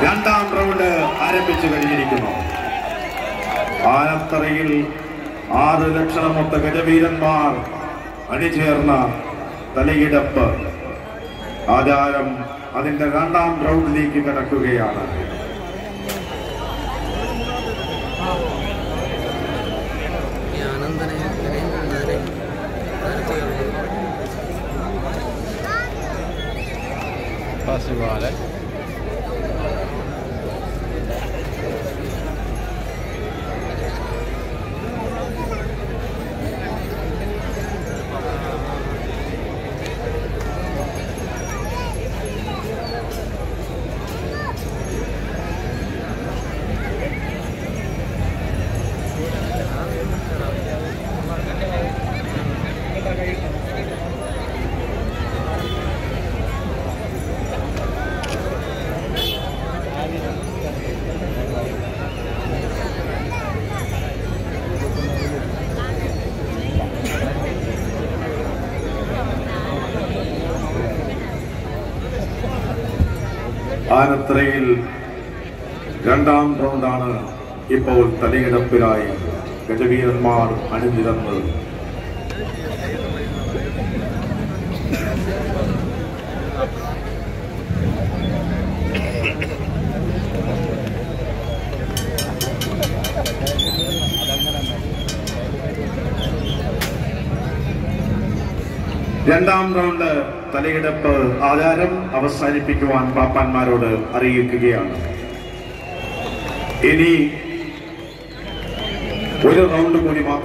രണ്ടാം റൗണ്ട് ആരംഭിച്ചു കഴിഞ്ഞിരിക്കുന്നു ആനത്തറയിൽ ആറ് ലക്ഷണമൊത്ത ഗജവീരന്മാർ അണിചേർന്ന തലയിടപ്പ് ആചാരം അതിന്റെ രണ്ടാം റൗണ്ടിലേക്ക് കടക്കുകയാണ് ഈ ആനന്ദനെ ഇങ്ങനെ വളരെ Pasivale. ആനത്രയിൽ രണ്ടാം റൗണ്ടാണ് ഇപ്പോൾ തലയിടപ്പിലായി ഗജവീരന്മാർ അണിനിരന്നത് രണ്ടാം റൗണ്ട് തലയെടുപ്പ് ആചാരം അവസാനിപ്പിക്കുവാൻ പാപ്പാന്മാരോട് അറിയിക്കുകയാണ് ഇനി ഒരു റൗണ്ട് കൂടി മാത്രം